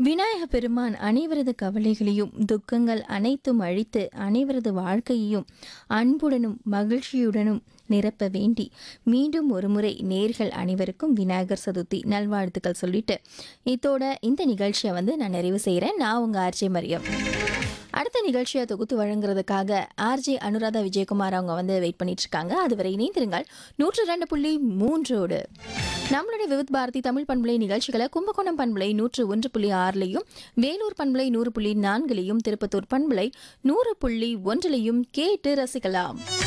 விநாயக பெருமான் அனைவரது கவலைகளையும் துக்கங்கள் அனைத்தும் அழித்து அனைவரது வாழ்க்கையையும் அன்புடனும் மகிழ்ச்சியுடனும் நிரப்ப வேண்டி மீண்டும் ஒருமுறை நேர்கள் அனைவருக்கும் விநாயகர் சதுர்த்தி நல்வாழ்த்துக்கள் சொல்லிட்டு இதோட இந்த நிகழ்ச்சியை வந்து நான் நிறைவு செய்கிறேன் நான் உங்கள் ஆர்ஜே மரியம் அடுத்த நிகழ்ச்சியை தொகுத்து வழங்குறதுக்காக ஆர்ஜே அனுராதா விஜயகுமார் அவங்க வந்து வெயிட் பண்ணிட்டு இருக்காங்க அதுவரை இணைந்திருங்கள் நூற்று ரெண்டு புள்ளி மூன்றோடு நம்மளுடைய விவித் பாரதி தமிழ் பண்பலை நிகழ்ச்சிகளை கும்பகோணம் பண்பலை நூற்று ஒன்று புள்ளி ஆறுலையும் வேலூர் பண்பலை நூறு புள்ளி நான்குலையும் திருப்பத்தூர் பண்பலை நூறு புள்ளி ஒன்றிலையும் கேட்டு ரசிக்கலாம்